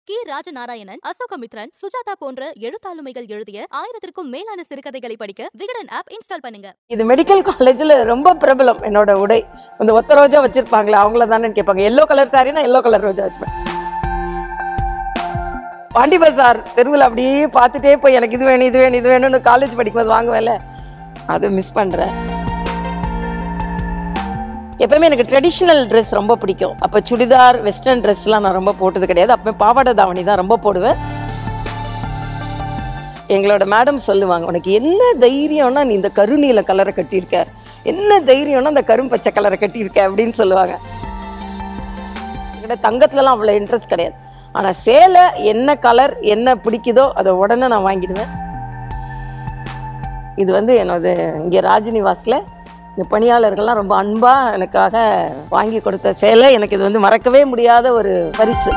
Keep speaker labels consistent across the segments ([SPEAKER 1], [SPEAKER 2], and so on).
[SPEAKER 1] கி ராஜநாராயணன் அசோகமித்ரன் சுஜாதா போன்ற எழுத்தாளுமைகள் எழுதிய ஆயிரத்திற்கும் மேலான சிறுகதைகளை படிக்க விகடன் ஆப் இன்ஸ்டால் பண்ணுங்க
[SPEAKER 2] இது மெடிக்கல் காலேஜில் ரொம்ப பிரபலம் என்னோட உடை இந்த ஒத்த ரோஜா வச்சிருப்பாங்களே அவங்கள தானே கேட்பாங்க எல்லோ கலர் சாரினா எல்லோ கலர் ரோஜா வச்சுப்பேன் பாண்டி பசார் தெருவில் அப்படியே பார்த்துட்டே போய் எனக்கு இது வேணும் இது வேணும் இது வேணும்னு காலேஜ் படிக்கும்போது வாங்குவேன்ல அது மிஸ் பண்ணுறேன் எப்பவுமே எனக்கு ட்ரெடிஷ்னல் ட்ரெஸ் ரொம்ப பிடிக்கும் அப்போ சுடிதார் வெஸ்டர்ன் ட்ரெஸ்லாம் நான் ரொம்ப போட்டது கிடையாது அப்போ பாவாடை தாவணி தான் ரொம்ப போடுவேன் எங்களோட மேடம் சொல்லுவாங்க உனக்கு என்ன தைரியம்னா நீ இந்த கருநீல கலரை கட்டியிருக்க என்ன தைரியம்னா இந்த கரும் பச்சை கலரை கட்டியிருக்க அப்படின்னு சொல்லுவாங்க என்கிட்ட தங்கத்துலலாம் அவ்வளோ இன்ட்ரெஸ்ட் கிடையாது ஆனால் சேலை என்ன கலர் என்ன பிடிக்குதோ அதை உடனே நான் வாங்கிடுவேன் இது வந்து என்னோட இங்கே ராஜ்நிவாஸில் இந்த பணியாளர்கள்லாம் ரொம்ப அன்பாக எனக்காக வாங்கி கொடுத்த சேலை எனக்கு இது வந்து மறக்கவே முடியாத ஒரு பரிசு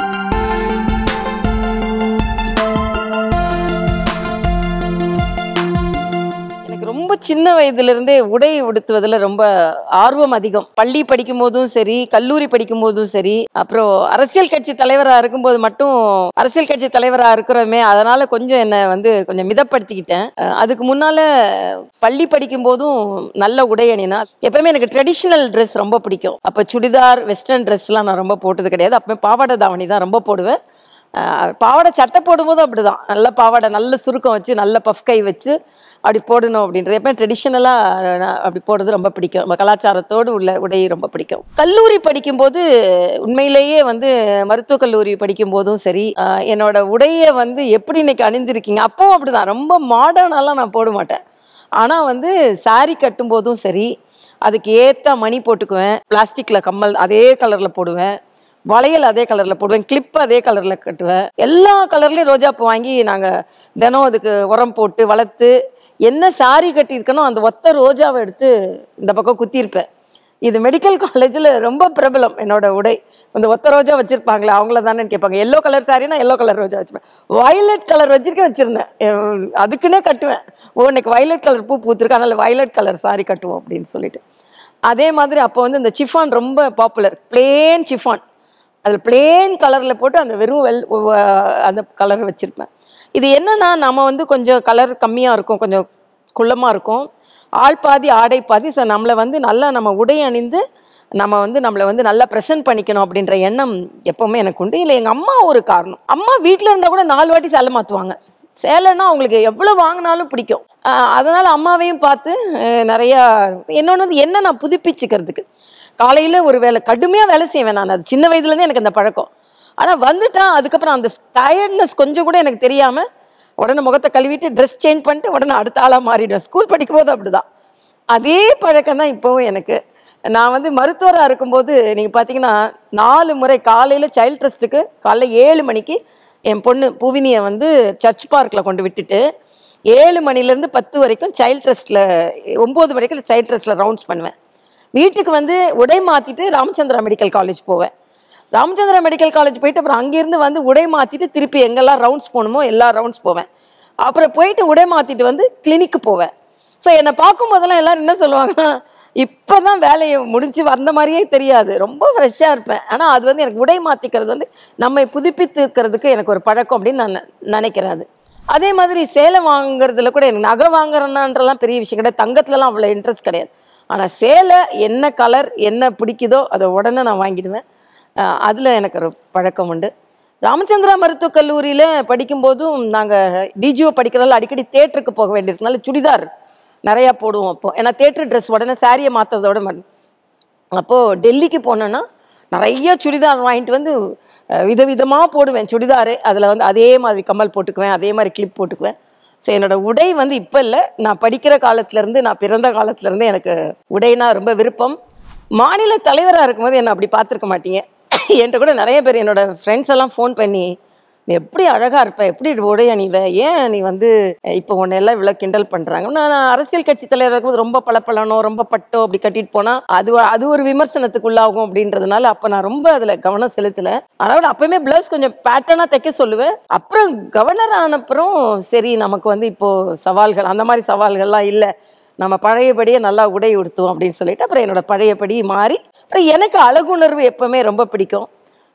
[SPEAKER 2] எனக்கு ரொம்ப சின்ன வயதிலிருந்தே உடை உடுத்துவதில் ரொம்ப ஆர்வம் அதிகம் பள்ளி படிக்கும் போதும் சரி கல்லூரி படிக்கும் போதும் சரி அப்புறம் அரசியல் கட்சி தலைவராக இருக்கும்போது மட்டும் அரசியல் கட்சி தலைவராக இருக்கிறோமே அதனால கொஞ்சம் என்னை வந்து கொஞ்சம் மிதப்படுத்திக்கிட்டேன் அஹ் அதுக்கு முன்னால பள்ளி படிக்கும் போதும் நல்ல உடை அணினா எப்பவுமே எனக்கு ட்ரெடிஷ்னல் ட்ரெஸ் ரொம்ப பிடிக்கும் அப்போ சுடிதார் வெஸ்டர்ன் ட்ரெஸ்லாம் நான் ரொம்ப போட்டது கிடையாது அப்போ பாவாடை தாவணி தான் ரொம்ப போடுவேன் அஹ் பாவாடை சட்டை போடும்போதும் அப்படிதான் நல்ல பாவாடை நல்ல சுருக்கம் வச்சு நல்ல பஃப் கை வச்சு அப்படி போடணும் அப்படின்றது எப்போ ட்ரெடிஷ்னலாக அப்படி போடுறது ரொம்ப பிடிக்கும் நம்ம கலாச்சாரத்தோடு உள்ள உடை ரொம்ப பிடிக்கும் கல்லூரி படிக்கும்போது உண்மையிலேயே வந்து மருத்துவக் கல்லூரி படிக்கும் போதும் சரி அஹ் என்னோட உடையை வந்து எப்படி இன்னைக்கு அணிந்திருக்கீங்க அப்பவும் அப்படிதான் ரொம்ப மாடர்னாலாம் நான் போட மாட்டேன் ஆனால் வந்து saree கட்டும் போதும் சரி அதுக்கு ஏற்ற மணி போட்டுக்குவேன் பிளாஸ்டிக்கில் கம்மல் அதே கலரில் போடுவேன் வளையல் அதே கலரில் போடுவேன் கிளிப் அதே கலரில் கட்டுவேன் எல்லா கலர்லேயும் ரோஜாப்பூ வாங்கி நாங்கள் தினம் அதுக்கு உரம் போட்டு வளர்த்து என்ன சாரி கட்டியிருக்கனோ அந்த ஒத்த ரோஜாவை எடுத்து இந்த பக்கம் குத்தியிருப்பேன் இது மெடிக்கல் காலேஜில் ரொம்ப பிரபலம் என்னோட உடை இந்த ஒத்த ரோஜா வச்சிருப்பாங்களே அவங்கள தானே கேட்பாங்க எல்லோ கலர் சாரினா எல்லோ கலர் ரோஜா வச்சுப்பேன் வயலட் கலர் வச்சிருக்க வச்சிருந்தேன் எ- அதுக்குன்னே கட்டுவேன் ஓ இன்னைக்கு வயலட் கலர் பூ பூத்திருக்கு அதனால வயலட் கலர் சாரி கட்டுவோம் அப்படின்னு சொல்லிட்டு அதே மாதிரி அப்போ வந்து இந்த சிஃபான் ரொம்ப பாப்புலர் பிளேன் சிஃபான் அதில் பிளேன் கலரில் போட்டு அந்த வெறும் வெல் ஒ- அந்த கலர் வச்சுருப்பேன் இது என்னன்னா நம்ம வந்து கொஞ்சம் கலர் கம்மியாக இருக்கும் கொஞ்சம் குள்ளமாக இருக்கும் ஆள் பாதி ஆடை பாதி ஸோ நம்மளை வந்து நல்லா நம்ம உடை அணிந்து நம்ம வந்து நம்மளை வந்து நல்லா ப்ரெசென்ட் பண்ணிக்கணும் அப்படின்ற எண்ணம் எப்போவுமே எனக்கு உண்டு இல்லை எங்கள் அம்மா ஒரு காரணம் அம்மா வீட்டில் இருந்தால் கூட நாலு வாட்டி சேலை மாற்றுவாங்க சேலைன்னா அவங்களுக்கு எவ்வளோ வாங்கினாலும் பிடிக்கும் ஆஹ் அதனால அம்மாவையும் பார்த்து அஹ் நிறையா இன்னொன்று வந்து என்ன நான் புதுப்பிச்சுக்கிறதுக்கு காலையில் ஒரு வேலை கடுமையாக வேலை செய்வேன் நான் அது சின்ன வயதுலேருந்தே எனக்கு அந்த பழக்கம் ஆனால் வந்துட்டா அதுக்கப்புறம் அந்த டயர்ட்னஸ் கொஞ்சம் கூட எனக்கு தெரியாமல் உடனே முகத்தை கழுவிட்டு ட்ரெஸ் சேஞ்ச் பண்ணிட்டு உடனே அடுத்த ஆளாக மாறிடுவேன் ஸ்கூல் படிக்கும் போது அப்படிதான் அதே பழக்கம் தான் இப்போவும் எனக்கு நான் வந்து மருத்துவராக இருக்கும்போது நீங்கள் பார்த்தீங்கன்னா நாலு முறை காலையில் சைல்ட் ட்ரஸ்ட்டுக்கு காலைல ஏழு மணிக்கு என் பொண்ணு பூவினியை வந்து சர்ச் பார்க்கில் கொண்டு விட்டுட்டு ஏழு மணிலேருந்து பத்து வரைக்கும் சைல்ட் ட்ரஸ்ட்டில் ஒம்பது வரைக்கும் சைல்ட் ட்ரஸ்ட்டில் ரவுண்ட்ஸ் பண்ணுவேன் வீட்டுக்கு வந்து உடை மாற்றிட்டு ராமச்சந்திரா மெடிக்கல் காலேஜ் போவேன் ராமச்சந்திரா மெடிக்கல் காலேஜ் போயிட்டு அப்புறம் அங்கேருந்து வந்து உடை மாற்றிட்டு திருப்பி எங்கெல்லாம் ரவுண்ட்ஸ் போகணுமோ எல்லா ரவுண்ட்ஸ் போவேன் அப்புறம் போயிட்டு உடை மாற்றிட்டு வந்து கிளினிக்கு போவேன் ஸோ என்னை பார்க்கும்போதெல்லாம் எல்லாரும் என்ன சொல்லுவாங்கன்னா இப்போ தான் வேலையை முடிஞ்சு வந்த மாதிரியே தெரியாது ரொம்ப ஃப்ரெஷ்ஷாக இருப்பேன் ஆனால் அது வந்து எனக்கு உடை மாற்றிக்கிறது வந்து நம்மை புதுப்பித்துக்கிறதுக்கு எனக்கு ஒரு பழக்கம் அப்படின்னு நான் நெ- நினைக்கிறேன் அது அதே மாதிரி சேலை வாங்குறதுல கூட எனக்கு நகை வாங்குறேன்னான்றலாம் பெரிய விஷயம் கிடையாது தங்கத்துலலாம் அவ்வளோ இன்ட்ரெஸ்ட் கிடையாது ஆனால் சேலை என்ன கலர் என்ன பிடிக்குதோ அதை உடனே நான் வாங்கிடுவேன் அதில் எனக்கு ஒரு பழக்கம் உண்டு ராமச்சந்திரா மருத்துவக் கல்லூரியில் படிக்கும்போதும் நாங்கள் டிஜிஓ படிக்கிறதால அடிக்கடி தேட்டருக்கு போக வேண்டியிருக்கனால சுடிதார் நிறையா போடுவோம் அப்போ ஏன்னா தேட்டர் ட்ரெஸ் உடனே சாரியை மாற்றுறதோட அப்போது டெல்லிக்கு போனேன்னா நிறைய சுடிதார் வாங்கிட்டு வந்து அஹ், விதவிதமாக போடுவேன் சுடிதாரு அதில் வந்து அதே மாதிரி கம்மல் போட்டுக்குவேன் அதே மாதிரி கிளிப் போட்டுக்குவேன் ஸோ என்னோட உடை வந்து இப்போ இல்லை நான் படிக்கிற காலத்துலேருந்து நான் பிறந்த காலத்துலேருந்து எனக்கு உடைனா ரொம்ப விருப்பம் மாநில தலைவராக இருக்கும்போது என்னை அப்படி பார்த்துருக்க மாட்டீங்க என்கிட்ட கூட நிறைய பேர் என்னோட ஃப்ரெண்ட்ஸ் எல்லாம் ஃபோன் பண்ணி நீ எப்படி அழகா இருப்ப எப்படி உடை அணிவ ஏன் நீ வந்து அஹ், இப்போ உன்னை எல்லாம் இவ்வளோ கிண்டல் பண்றாங்க நான் நான் அரசியல் கட்சி தலைவர் இருக்கும்போது ரொம்ப பளபளனோ ரொம்ப பட்டோ அப்படி கட்டிட்டு போனா அது ஒ- அது ஒரு விமர்சனத்துக்குள்ளாகும் அப்படின்றதுனால அப்ப நான் ரொம்ப அதுல கவனம் செலுத்தல அதனால அப்பயுமே பிளவுஸ் கொஞ்சம் பேட்டர்னா தைக்க சொல்லுவேன் அப்புறம் கவர்னர் ஆனப்புறம் சரி நமக்கு வந்து இப்போ சவால்கள் அந்த மாதிரி சவால்கள்லாம் இல்லை நம்ம பழையபடியே நல்லா உடை உடுத்துவோம் அப்படின்னு சொல்லிட்டு அப்புறம் என்னோட பழையபடி மாறி அப்புறம் எனக்கு அழகுணர்வு எப்பவுமே ரொம்ப பிடிக்கும்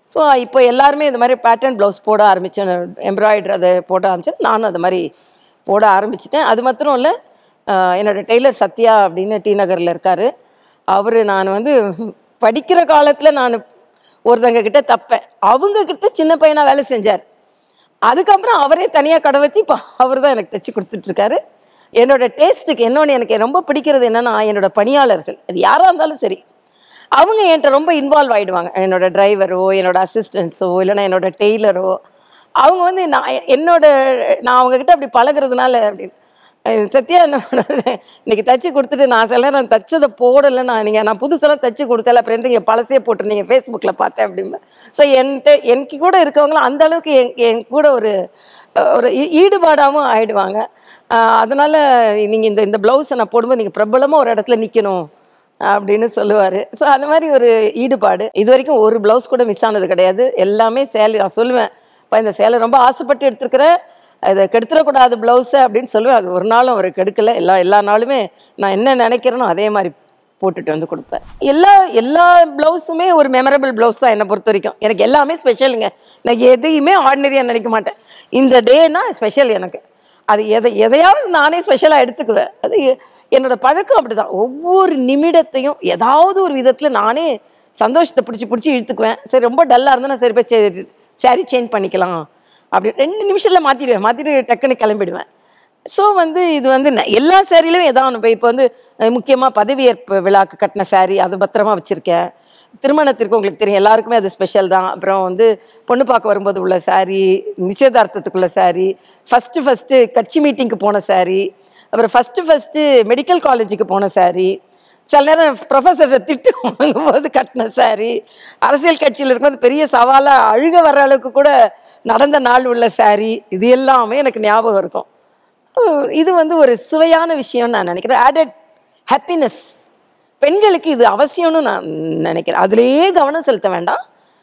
[SPEAKER 2] ஸோ இப்போ எல்லாருமே இந்த மாதிரி பேட்டர்ன் ப்ளவுஸ் போட ஆரம்பித்தேன் எம்ப்ராய்டரி அதை போட ஆரம்பித்தேன் நானும் அது மாதிரி போட ஆரம்பிச்சிட்டேன் அது மாத்திரம் இல்லை என்னோட டெய்லர் சத்யா அப்படின்னு டி நகரில் இருக்கார் அவர் நான் வந்து படிக்கிற காலத்தில் நான் ஒருத்தங்க கிட்ட தப்பேன் அவங்க கிட்ட சின்ன பையனா வேலை செஞ்சார் அதுக்கப்புறம் அவரே தனியாக கடை வச்சு இப்போ அவர் தான் எனக்கு தைச்சி கொடுத்துட்ருக்காரு என்னோட டேஸ்ட்டுக்கு இன்னொன்று எனக்கு ரொம்ப பிடிக்கிறது என்னன்னா என்னோட பணியாளர்கள் அது யாராக இருந்தாலும் சரி அவங்க என்கிட்ட ரொம்ப இன்வால்வ் ஆகிடுவாங்க என்னோட டிரைவரோ என்னோட அசிஸ்டன்ஸோ இல்லைன்னா என்னோட டெய்லரோ அவங்க வந்து நான் என்னோட நான் அவங்கக்கிட்ட அப்படி பழகுறதுனால அப்படின்னு அஹ் சத்யா என்ன பண்ணாரு, இன்னைக்கு தச்சு கொடுத்துட்டு நான் சில நேரம் தச்சதை போடலை நான் நீங்கள் நான் புதுசெல்லாம் தச்சு கொடுத்தல அப்புறம் நீங்கள் பழசே போட்டிருந்தீங்க ஃபேஸ்புக்கில் பார்த்தேன் அப்படிம்பேன் ஸோ என்கிட்ட எனக்கு கூட இருக்கவங்களும் அந்த அளவுக்கு என் என் கூட ஒரு அஹ், ஒரு ஈ- ஈடுபாடாகவும் ஆயிடுவாங்க அஹ், அதனால நீங்கள் இந்த இந்த ப்ளவுஸை நான் போடும்போது நீங்கள் பிரபலமாக ஒரு இடத்துல நிற்கணும் அப்படின்னு சொல்லுவார் ஸோ அந்த மாதிரி ஒரு ஈடுபாடு இது வரைக்கும் ஒரு ப்ளவுஸ் கூட மிஸ் ஆனது கிடையாது எல்லாமே சேலை நான் சொல்லுவேன் இப்போ இந்த சேலை ரொம்ப ஆசைப்பட்டு எடுத்துருக்கிறேன் அதை கெடுத்துடக்கூடாது ப்ளவுஸை அப்படின்னு சொல்லுவேன் அது ஒரு நாளும் அவர் கெடுக்கல எல்லா எல்லா நாளுமே நான் என்ன நினைக்கிறேனோ அதே மாதிரி போட்டுட்டு வந்து கொடுப்பேன் எல்லா எல்லா ப்ளவுஸுமே ஒரு மெமரபிள் ப்ளவுஸ் தான் என்னை பொறுத்த வரைக்கும் எனக்கு எல்லாமே ஸ்பெஷலுங்க நான் எதையுமே ஆர்டினரியாக நினைக்க மாட்டேன் இந்த டேனா ஸ்பெஷல் எனக்கு அது எதை எதையாவது நானே ஸ்பெஷலாக எடுத்துக்குவேன் அது எ- என்னோட பழக்கம் அப்படிதான் ஒவ்வொரு நிமிடத்தையும் ஏதாவது ஒரு விதத்தில் நானே சந்தோஷத்தை பிடிச்சி பிடிச்சி இழுத்துக்குவேன் சரி ரொம்ப டல்லாக இருந்தால் நான் சரி போய் சரி சாரி சேஞ்ச் பண்ணிக்கலாம் அப்படி ரெண்டு நிமிஷத்தில் மாற்றிடுவேன் மாற்றிட்டு டக்குன்னு கிளம்பிடுவேன் ஸோ வந்து இது வந்து ந- எல்லா சேரீலையும் ஏதாவது ஒன்று இப்போ வந்து முக்கியமாக பதவியேற்பு விழாக்கு கட்டின saree அதை பத்திரமா வச்சுருக்கேன் திருமணத்திற்கு உங்களுக்கு தெரியும் எல்லாருக்குமே அது ஸ்பெஷல் தான் அப்புறம் வந்து பொண்ணு பார்க்க வரும்போது உள்ள saree நிச்சயதார்த்தத்துக்குள்ள saree ஃபஸ்ட்டு ஃபஸ்ட்டு கட்சி மீட்டிங்க்கு போன saree அப்புறம் ஃபஸ்ட்டு ஃபஸ்ட்டு மெடிக்கல் காலேஜுக்கு போன saree சில நேரம் ப்ரொஃபஸரை திட்டு வாங்கும்போது கட்டின saree அரசியல் கட்சியில் இருக்கும்போது பெரிய சவாலாக அழுக வர்ற அளவுக்கு கூட நடந்த நாள் உள்ள saree இது எல்லாமே எனக்கு ஞாபகம் இருக்கும் அஹ் இது வந்து ஒரு சுவையான விஷயம்னு நான் நினைக்கிறேன் ஆடட் ஹாப்பினஸ் பெண்களுக்கு இது அவசியம்னு நான் நினைக்கிறேன் அதுலேயே கவனம் செலுத்த வேண்டாம்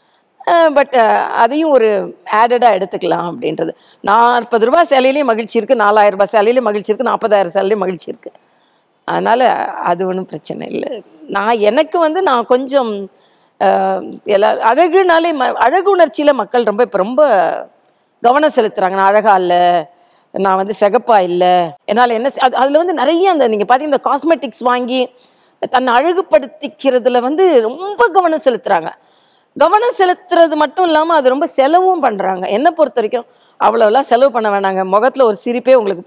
[SPEAKER 2] பட் அதையும் ஒரு ஆடடாக எடுத்துக்கலாம் அப்படின்றது நாற்பது ரூபாய் சேலையிலையும் மகிழ்ச்சி இருக்குது நாலாயிரம் ரூபாய் சேலையிலையும் மகிழ்ச்சி இருக்குது நாற்பதாயிரம் சேலையிலையும் மகிழ்ச்சி இருக்குது அதனால் அது ஒன்றும் பிரச்சனை இல்லை நான் எனக்கு வந்து நான் கொஞ்சம் அஹ், எல்லா அழகுனாலே ம அழகு உணர்ச்சியில் மக்கள் ரொம்ப இப்போ ரொம்ப கவனம் செலுத்துகிறாங்க நான் அழகா இல்லை நான் வந்து சிகப்பா இல்லை என்னால் என்ன செ- அது அதில் வந்து நிறைய அந்த நீங்கள் பார்த்தீங்கன்னா இந்த காஸ்மெட்டிக்ஸ் வாங்கி தன்னை அழகுபடுத்திக்கிறதுல வந்து ரொம்ப கவனம் செலுத்துகிறாங்க கவனம் செலுத்துறது மட்டும் இல்லாமல் அது ரொம்ப செலவும் பண்ணுறாங்க என்னை பொறுத்த வரைக்கும் அவ்வளோலாம் செலவு பண்ண வேணாங்க முகத்தில் ஒரு சிரிப்பே உங்களுக்கு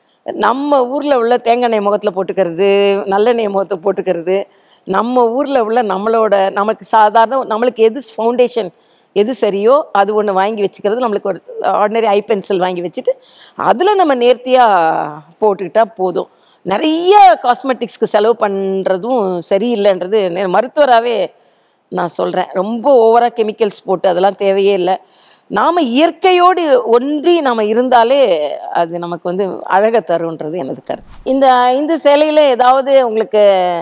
[SPEAKER 2] நம்ம ஊரில் உள்ள தேங்காய் எண்ணெய் முகத்தில் போட்டுக்கிறது நல்லெண்ணெய் முகத்தை போட்டுக்கிறது நம்ம ஊரில் உள்ள நம்மளோட நமக்கு சாதாரண நம்மளுக்கு எது ஃபவுண்டேஷன் எது சரியோ அது ஒன்று வாங்கி வச்சுக்கிறது நம்மளுக்கு ஒரு ஆர்டினரி ஐ பென்சில் வாங்கி வச்சுட்டு அதில் நம்ம நேர்த்தியாக போட்டுக்கிட்டா போதும் நிறைய காஸ்மெட்டிக்ஸ்க்கு செலவு பண்ணுறதும் சரியில்லைன்றது நெ- மருத்துவராகவே நான் சொல்கிறேன் ரொம்ப ஓவராக கெமிக்கல்ஸ் போட்டு அதெல்லாம் தேவையே இல்லை நாம் இயற்கையோடு ஒன்றி நாம் இருந்தாலே அது நமக்கு வந்து அழகை தருன்றது எனது கருத்து இந்த ஐந்து சேலையில் ஏதாவது உங்களுக்கு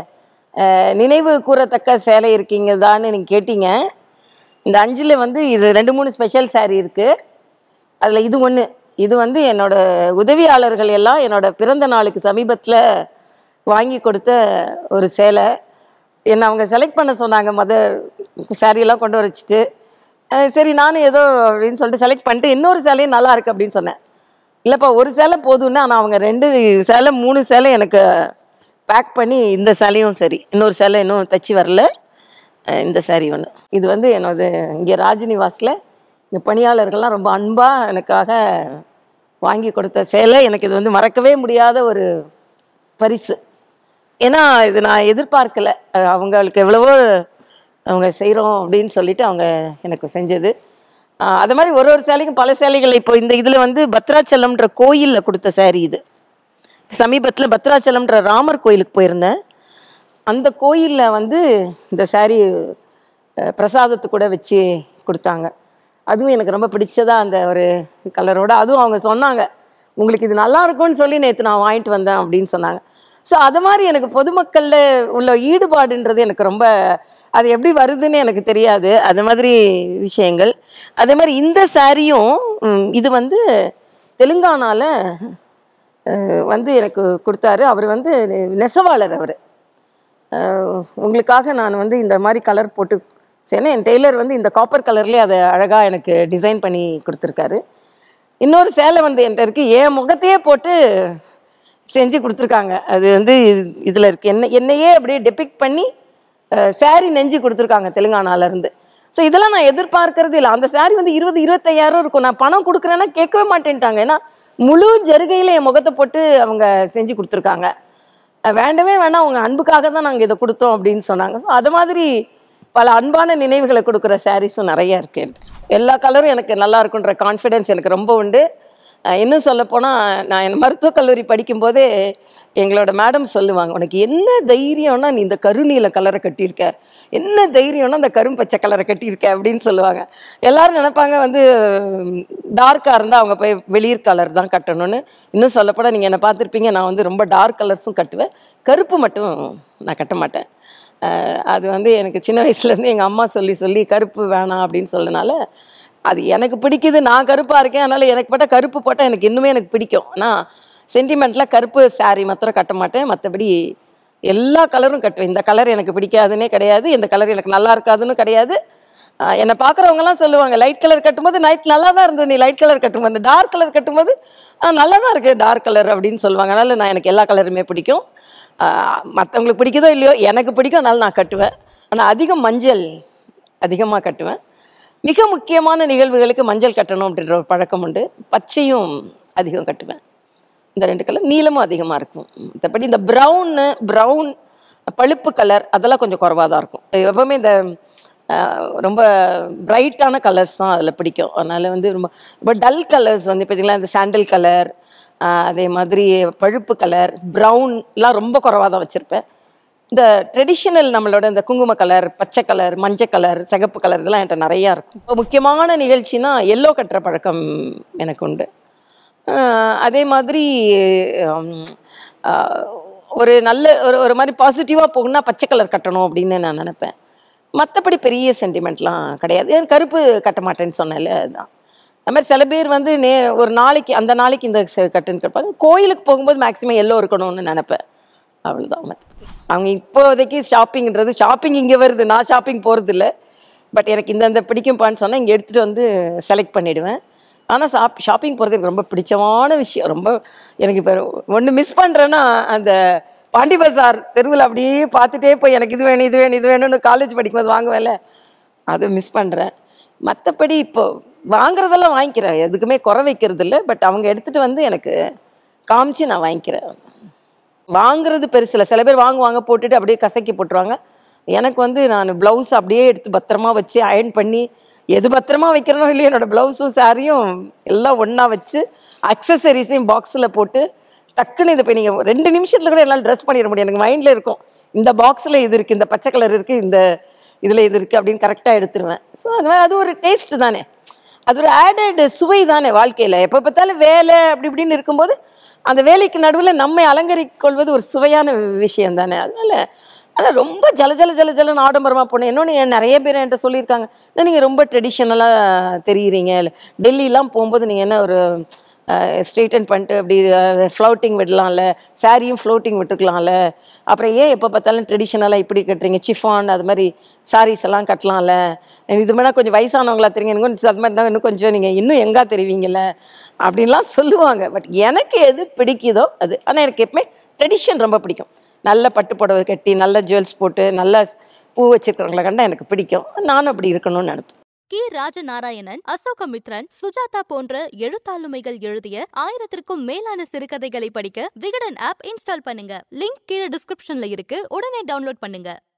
[SPEAKER 2] அஹ், நினைவு கூறத்தக்க சேலை இருக்கீங்கதான்னு நீங்கள் கேட்டீங்க இந்த அஞ்சில் வந்து இது ரெண்டு மூணு ஸ்பெஷல் saree இருக்குது அதில் இது ஒன்று இது வந்து என்னோட உதவியாளர்கள் எல்லாம் என்னோட பிறந்த நாளுக்கு சமீபத்தில் வாங்கி கொடுத்த ஒரு சேலை என்னை அவங்க செலக்ட் பண்ண சொன்னாங்க மொத சாரியெல்லாம் கொண்டு வர வச்சுட்டு அஹ் சரி நானும் ஏதோ அப்படின்னு சொல்லிட்டு செலக்ட் பண்ணிட்டு இன்னொரு சேலையும் நல்லா இருக்கு அப்படின்னு சொன்னேன் இல்லைப்பா ஒரு சேலை போதும்னா ஆனால் அவங்க ரெண்டு சேலை மூணு சேலை எனக்கு பேக் பண்ணி இந்த சேலையும் சரி இன்னொரு சேலை இன்னும் தச்சு வரல அஹ் இந்த saree ஒன்று இது வந்து என்னோட இங்கே ராஜ்நிவாஸில் இந்த பணியாளர்கள்லாம் ரொம்ப அன்பாக எனக்காக வாங்கி கொடுத்த சேலை எனக்கு இது வந்து மறக்கவே முடியாத ஒரு பரிசு ஏன்னா இது நான் எதிர்பார்க்கல அஹ் அவங்களுக்கு எவ்வளவோ அவங்க செய்கிறோம் அப்படின்னு சொல்லிட்டு அவங்க எனக்கு செஞ்சது அஹ் அது மாதிரி ஒரு ஒரு சேலைக்கும் பல சேலைகள் இப்போ இந்த இதில் வந்து பத்ராச்சலம்ன்ற கோயிலில் கொடுத்த saree இது சமீபத்தில் பத்ராச்சலம்ன்ற ராமர் கோயிலுக்கு போயிருந்தேன் அந்த கோயிலில் வந்து இந்த saree அஹ், பிரசாதத்து கூட வச்சு கொடுத்தாங்க அதுவும் எனக்கு ரொம்ப பிடிச்சதா அந்த ஒரு கலரோட அதுவும் அவங்க சொன்னாங்க உங்களுக்கு இது நல்லா இருக்கும்னு சொல்லி நேற்று நான் வாங்கிட்டு வந்தேன் அப்படின்னு சொன்னாங்க ஸோ அது மாதிரி எனக்கு பொதுமக்களில் உள்ள ஈடுபாடுன்றது எனக்கு ரொம்ப அது எப்படி வருதுன்னு எனக்கு தெரியாது அது மாதிரி விஷயங்கள் அதே மாதிரி இந்த சாரியும் இது வந்து தெலுங்கானால அஹ், வந்து எனக்கு கொடுத்தாரு அவர் வந்து நெசவாளர் அவர் உங்களுக்காக நான் வந்து இந்த மாதிரி கலர் போட்டு சரி என் டெய்லர் வந்து இந்த காப்பர் கலர்லேயே அதை அழகாக எனக்கு டிசைன் பண்ணி கொடுத்துருக்காரு இன்னொரு சேலை வந்து என்கிட்ட இருக்குது என் முகத்தையே போட்டு செஞ்சு கொடுத்துருக்காங்க அது வந்து இதில் இருக்கு என்ன என்னையே அப்படியே டெபிக் பண்ணி saree நெஞ்சு கொடுத்துருக்காங்க தெலுங்கானாலேருந்து ஸோ இதெல்லாம் நான் எதிர்பார்க்கறது இல்லை அந்த saree வந்து இருபது இருபத்தையாயிரம் இருக்கும் நான் பணம் கொடுக்குறேன்னா கேட்கவே மாட்டேன்ட்டாங்க ஏன்னா முழு ஜருகையில் என் முகத்தை போட்டு அவங்க செஞ்சு கொடுத்துருக்காங்க அஹ் வேண்டவே வேணாம் அவங்க அன்புக்காக தான் நாங்கள் இதை கொடுத்தோம் அப்படின்னு சொன்னாங்க ஸோ அது மாதிரி பல அன்பான நினைவுகளை கொடுக்குற சாரீஸும் நிறைய இருக்கு என்கிட்ட. எல்லா கலரும் எனக்கு நல்லா இருக்குன்ற கான்ஃபிடென்ஸ் எனக்கு ரொம்ப உண்டு அஹ் இன்னும் சொல்லப்போனால் நான் என் மருத்துவக் கல்லூரி படிக்கும்போதே எங்களோட மேடம் சொல்லுவாங்க உனக்கு என்ன தைரியம்னா நீ இந்த கருநீல கலரை கட்டியிருக்க என்ன தைரியம்னா இந்த கரும் பச்சை கலரை கட்டியிருக்க அப்படின்னு சொல்லுவாங்க எல்லாரும் நினைப்பாங்க வந்து டார்க்காக இருந்தால் அவங்க போய் வெளிர் கலர் தான் கட்டணும்னு இன்னும் சொல்லப்போனால் நீங்கள் என்னை பார்த்துருப்பீங்க நான் வந்து ரொம்ப டார்க் கலர்ஸும் கட்டுவேன் கருப்பு மட்டும் நான் கட்ட மாட்டேன் அஹ் அது வந்து எனக்கு சின்ன வயசுலேருந்து எங்கள் அம்மா சொல்லி சொல்லி கருப்பு வேணாம் அப்படின்னு சொன்னனால அது எனக்கு பிடிக்குது நான் கருப்பாக இருக்கேன் அதனால் எனக்கு பட்ட கருப்பு போட்டால் எனக்கு இன்னுமே எனக்கு பிடிக்கும் ஆனால் சென்டிமெண்ட்டில் கருப்பு saree மாத்திரம் கட்ட மாட்டேன் மற்றபடி எல்லா கலரும் கட்டுவேன் இந்த கலர் எனக்கு பிடிக்காதுன்னே கிடையாது இந்த கலர் எனக்கு நல்லா இருக்காதுன்னு கிடையாது ஆஹ் என்னை பார்க்குறவங்கலாம் சொல்லுவாங்க லைட் கலர் கட்டும்போது நைட் நல்லா தான் இருந்தது நீ லைட் கலர் கட்டும்போது டார்க் கலர் கட்டும்போது ஆ, நல்லா தான் இருக்குது டார்க் கலர் அப்படின்னு சொல்லுவாங்க அதனால் நான் எனக்கு எல்லா கலருமே பிடிக்கும் மற்றவங்களுக்கு பிடிக்குதோ இல்லையோ எனக்கு பிடிக்கும் அதனால நான் கட்டுவேன் ஆனால் அதிகம் மஞ்சள் அதிகமாக கட்டுவேன் மிக முக்கியமான நிகழ்வுகளுக்கு மஞ்சள் கட்டணும் அப்படின்ற ஒரு பழக்கம் உண்டு பச்சையும் அதிகம் கட்டுவேன் இந்த ரெண்டு கலர் நீளமும் அதிகமாக இருக்கும் மற்றபடி இந்த ப்ரௌனு ப்ரௌன் பழுப்பு கலர் அதெல்லாம் கொஞ்சம் குறைவாக தான் இருக்கும் எப்பவுமே இந்த அஹ், ரொம்ப பிரைட்டான கலர்ஸ் தான் அதில் பிடிக்கும் அதனால் வந்து ரொம்ப ரொம்ப டல் கலர்ஸ் வந்து பார்த்தீங்கன்னா இந்த சாண்டல் கலர் அதே மாதிரி பழுப்பு கலர் ப்ரௌன்லாம் ரொம்ப குறைவாக தான் வச்சுருப்பேன் இந்த ட்ரெடிஷ்னல் நம்மளோட இந்த குங்கும கலர் பச்சை கலர் மஞ்சள் கலர் சிகப்பு கலர் இதெல்லாம் என்கிட்ட நிறையா இருக்கும் இப்போ முக்கியமான நிகழ்ச்சினா எல்லோ கட்டுற பழக்கம் எனக்கு உண்டு ஆஹ் அதே மாதிரி ஹம், ஆஹ் ஒரு நல்ல ஒரு ஒரு மாதிரி பாசிட்டிவாக போகணும்னா பச்சை கலர் கட்டணும் அப்படின்னு நான் நினைப்பேன் மற்றபடி பெரிய சென்டிமெண்ட்லாம் கிடையாது ஏன் கருப்பு கட்ட மாட்டேன்னு சொன்னேன்ல அதுதான் அது மாதிரி சில பேர் வந்து நே ஒரு நாளைக்கு அந்த நாளைக்கு இந்த ச- கட்டுன்னு கேட்பாங்க கோயிலுக்கு போகும்போது மேக்ஸிமம் எல்லோ இருக்கணும்னு நினைப்பேன் அவ்வளோதான் மத்தபடி. அவங்க இப்போதைக்கு ஷாப்பிங்ன்றது ஷாப்பிங் இங்கே வருது நான் ஷாப்பிங் போகிறது இல்லை பட் எனக்கு இந்தந்த பிடிக்கும்ப்பான்னு சொன்னால் இங்கே எடுத்துகிட்டு வந்து செலக்ட் பண்ணிவிடுவேன் ஆனால் ஷாப் ஷாப்பிங் போகிறது எனக்கு ரொம்ப பிடிச்சமான விஷயம் ரொம்ப எனக்கு இப்போ ஒன்று மிஸ் பண்ணுறேன்னா அந்த பாண்டி பஜார் தெருவில் அப்படியே பார்த்துட்டே போய் எனக்கு இது வேணும் இது வேணும் இது வேணும்னு காலேஜ் படிக்கும்போது வாங்குவேன்ல அதை மிஸ் பண்ணுறேன் மற்றபடி இப்போ வாங்குறதெல்லாம் வாங்கிக்கிறேன் எதுக்குமே குறை வைக்கிறது இல்லை பட் அவங்க எடுத்துகிட்டு வந்து எனக்கு காமிச்சு நான் வாங்கிக்கிறேன் வாங்குறது பெருசு இல்லை சில பேர் வாங்குவாங்க போட்டுட்டு அப்படியே கசக்கி போட்டுருவாங்க எனக்கு வந்து நான் ப்ளவுஸ் அப்படியே எடுத்து பத்திரமா வச்சு அயர்ன் பண்ணி எது பத்திரமா வைக்கிறனோ இல்லையோ என்னோட ப்ளவுஸும் சாரியும் எல்லாம் ஒன்றா வச்சு அக்சசரிஸையும் பாக்ஸில் போட்டு டக்குன்னு இது போய் நீங்கள் ரெண்டு நிமிஷத்தில் கூட என்னால் ட்ரெஸ் பண்ணிட முடியும் எனக்கு மைண்டில் இருக்கும் இந்த பாக்ஸில் இது இருக்குது இந்த பச்சை கலர் இருக்குது இந்த இதில் இது இருக்குது அப்படின்னு கரெக்டாக எடுத்துருவேன் ஸோ அது மாதிரி அது ஒரு டேஸ்ட் தானே அது ஒரு ஆடட் சுவை தானே வாழ்க்கையில் எப்போ பார்த்தாலும் வேலை அப்படி இப்படின்னு இருக்கும்போது அந்த வேலைக்கு நடுவில் நம்மை அலங்கரிக் கொள்வது ஒரு சுவையான விஷயம் தானே அதனால ஆனால் ரொம்ப ஜல ஜல ஜல ஜலன்னு ஆடம்பரமாக போனேன் இன்னொன்று நிறைய பேர் என்கிட்ட சொல்லியிருக்காங்க நீங்கள் ரொம்ப ட்ரெடிஷ்னலாக தெரியுறீங்க டெல்லிலாம் போகும்போது நீங்கள் என்ன ஒரு ஸ்ட்ரெயிட்டன் பண்ணிட்டு அப்படி ஃப்ளோட்டிங் விடலாம்ல சாரியும் ஃப்ளோட்டிங் விட்டுக்கலாம்ல அப்புறம் ஏன் எப்போ பார்த்தாலும் ட்ரெடிஷ்னலாக இப்படி கட்டுறீங்க சிஃபான் அது மாதிரி சாரீஸ் எல்லாம் கட்டலாம்ல இது மாதிரி கொஞ்சம் வயசானவங்களா தெரியுங்க இன்னும் கொஞ்சம் அது மாதிரி இருந்தா இன்னும் கொஞ்சம் நீங்கள் இன்னும் எங்கா தெரிவிங்கல்ல அப்படின்லாம் சொல்லுவாங்க பட் எனக்கு எது பிடிக்குதோ அது ஆனால் எனக்கு எப்பவுமே ட்ரெடிஷன் ரொம்ப பிடிக்கும் நல்ல பட்டு புடவை கட்டி நல்ல ஜுவல்ஸ் போட்டு நல்ல பூ வச்சிருக்கிறவங்கள கண்டா எனக்கு பிடிக்கும் நானும் அப்படி இருக்கணும்னு நினைப்பேன்
[SPEAKER 1] கி ராஜநாராயணன் அசோகமித்ரன் சுஜாதா போன்ற எழுத்தாளுமைகள் எழுதிய ஆயிரத்திற்கும் மேலான சிறுகதைகளை படிக்க விகடன் ஆப் இன்ஸ்டால் பண்ணுங்க லிங்க் கீழே டிஸ்கிரிப்ஷன்ல இருக்கு உடனே டவுன்லோட் பண்ணுங்க